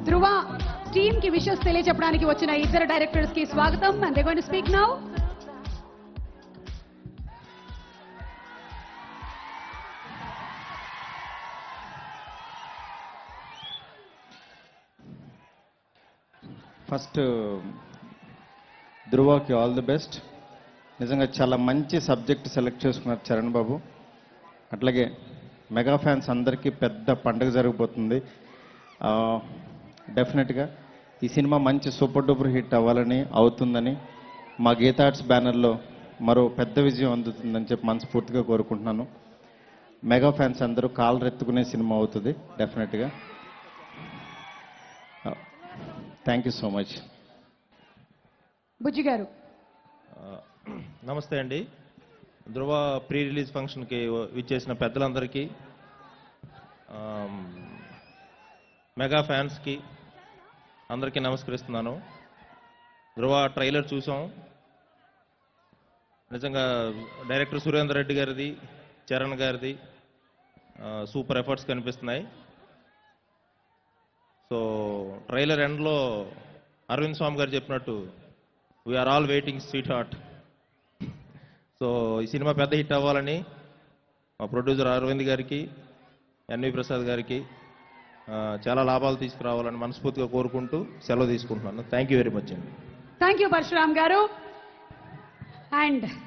ధృవ team కి wishes తెలియజెప్పడానికి వచ్చిన ఇద్దరు డైరెక్టర్స్ కి స్వాగతం and they going to speak now first ధృవకి ఆల్ ది బెస్ట్ నిజంగా చాలా మంచి సబ్జెక్ట్ సెలెక్ట్ చేసుకున్నారు చరణ్ బాబు అట్లాగే మెగా ఫ్యాన్స్ అందరికీ పెద్ద పండుగ జరగబోతుంది డెఫినెట్గా ఈ సినిమా మంచి సూపర్ డూపర్ హిట్ అవ్వాలని అవుతుందని మా గీతార్ట్స్ బ్యానర్లో మరో పెద్ద విజయం అందుతుందని చెప్పి మనస్ఫూర్తిగా కోరుకుంటున్నాను మెగా ఫ్యాన్స్ అందరూ కాలు రెత్తుకునే సినిమా అవుతుంది డెఫినెట్గా thank you so much Bujji గారు నమస్తే అండి ధృవ ప్రీ రిలీజ్ ఫంక్షన్కి విచ్చేసిన పెద్దలందరికీ ఆమ్, మెగా ఫ్యాన్స్కి అందరికీ నమస్కరిస్తున్నాను ధృవ ట్రైలర్ చూసాం నిజంగా డైరెక్టర్ సురేందర్ రెడ్డి గారిది చరణ్ గారిది ఆ, సూపర్ ఎఫర్ట్స్ కనిపిస్తున్నాయి సో ట్రైలర్ ఎండ్లో అరవింద్ స్వామి గారు చెప్పినట్టు we're all waiting sweetheart so ఈ సినిమా పెద్ద హిట్ అవ్వాలని మా ప్రొడ్యూసర్ అరవింద్ గారికి ఎన్వి ప్రసాద్ గారికి ఆ, చాలా లాభాలు తీసుకురావాలని మనస్ఫూర్తిగా కోరుకుంటూ సెలవు తీసుకుంటున్నాను థ్యాంక్ యూ వెరీ మచ్ అండి థ్యాంక్ యూ పరశురామ్ గారు అండ్